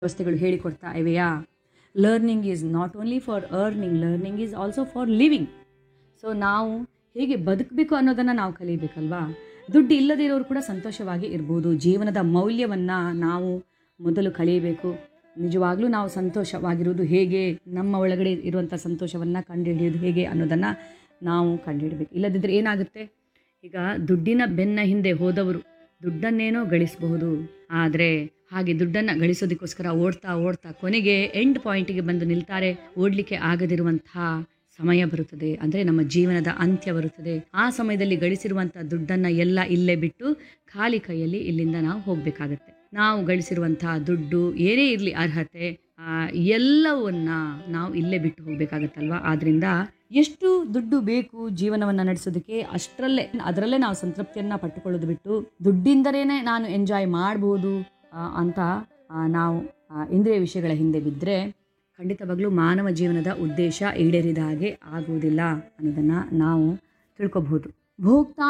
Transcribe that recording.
ವ್ಯವಸ್ಥೆಗಳು ಹೇಳಿಕೊಡ್ತಾ ಇವೆಯಾ learning is not only for earning learning is also for living so ನಾವು ಹೇಗೆ ಬದುಕಬೇಕು ಅನ್ನೋದನ್ನು ನಾವು ಕಲಿಬೇಕಲ್ವಾ ದುಡ್ಡು ಇಲ್ಲದೇ ಇರೋರು ಕೂಡ ಸಂತೋಷವಾಗಿ ಇರ್ಬೋದು ಜೀವನದ ಮೌಲ್ಯವನ್ನು ನಾವು ಮೊದಲು ಕಲಿಯಬೇಕು ನಿಜವಾಗ್ಲೂ ನಾವು ಸಂತೋಷವಾಗಿರುವುದು ಹೇಗೆ ನಮ್ಮ ಒಳಗಡೆ ಇರುವಂಥ ಸಂತೋಷವನ್ನು ಕಂಡುಹಿಡಿಯೋದು ಹೇಗೆ ಅನ್ನೋದನ್ನು ನಾವು ಕಂಡುಹಿಡಬೇಕು ಇಲ್ಲದಿದ್ದರೆ ಏನಾಗುತ್ತೆ ಈಗ ದುಡ್ಡಿನ ಬೆನ್ನ ಹಿಂದೆ ಹೋದವರು ದುಡ್ಡನ್ನೇನೋ ಗಳಿಸಬಹುದು ಆದರೆ ಹಾಗೆ ದುಡ್ಡನ್ನು ಗಳಿಸೋದಕ್ಕೋಸ್ಕರ ಓಡ್ತಾ ಓಡ್ತಾ ಕೊನೆಗೆ ಎಂಡ್ ಪಾಯಿಂಟಿಗೆ ಬಂದು ನಿಲ್ತಾರೆ ಓಡಲಿಕ್ಕೆ ಆಗದಿರುವಂತಹ ಸಮಯ ಬರುತ್ತದೆ ಅಂದರೆ ನಮ್ಮ ಜೀವನದ ಅಂತ್ಯ ಬರುತ್ತದೆ ಆ ಸಮಯದಲ್ಲಿ ಗಳಿಸಿರುವಂಥ ದುಡ್ಡನ್ನು ಎಲ್ಲ ಇಲ್ಲೇ ಬಿಟ್ಟು ಖಾಲಿ ಕೈಯಲ್ಲಿ ಇಲ್ಲಿಂದ ನಾವು ಹೋಗಬೇಕಾಗತ್ತೆ ನಾವು ಗಳಿಸಿರುವಂತಹ ದುಡ್ಡು ಏನೇ ಇರಲಿ ಅರ್ಹತೆ ಆ, ಎಲ್ಲವನ್ನ ನಾವು ಇಲ್ಲೇ ಬಿಟ್ಟು ಹೋಗಬೇಕಾಗತ್ತಲ್ವಾ ಆದ್ದರಿಂದ ಎಷ್ಟು ದುಡ್ಡು ಬೇಕು ಜೀವನವನ್ನು ನಡೆಸೋದಕ್ಕೆ ಅಷ್ಟರಲ್ಲೇ ಅದರಲ್ಲೇ ನಾವು ಸಂತೃಪ್ತಿಯನ್ನು ಪಟ್ಟುಕೊಳ್ಳೋದು ಬಿಟ್ಟು ದುಡ್ಡಿಂದಲೇ ನಾನು ಎಂಜಾಯ್ ಮಾಡ್ಬೋದು ಆ, ಅಂತ ಆ, ನಾವು ಆ, ಇಂದ್ರಿಯ ವಿಷಯಗಳ ಹಿಂದೆ ಬಿದ್ದರೆ ಖಂಡಿತವಾಗ್ಲೂ ಮಾನವ ಜೀವನದ ಉದ್ದೇಶ ಈಡೇರಿದ ಹಾಗೆ ಆಗುವುದಿಲ್ಲ ಅನ್ನೋದನ್ನು ನಾವು ತಿಳ್ಕೊಬಹುದು ಭೋಕ್ತಾ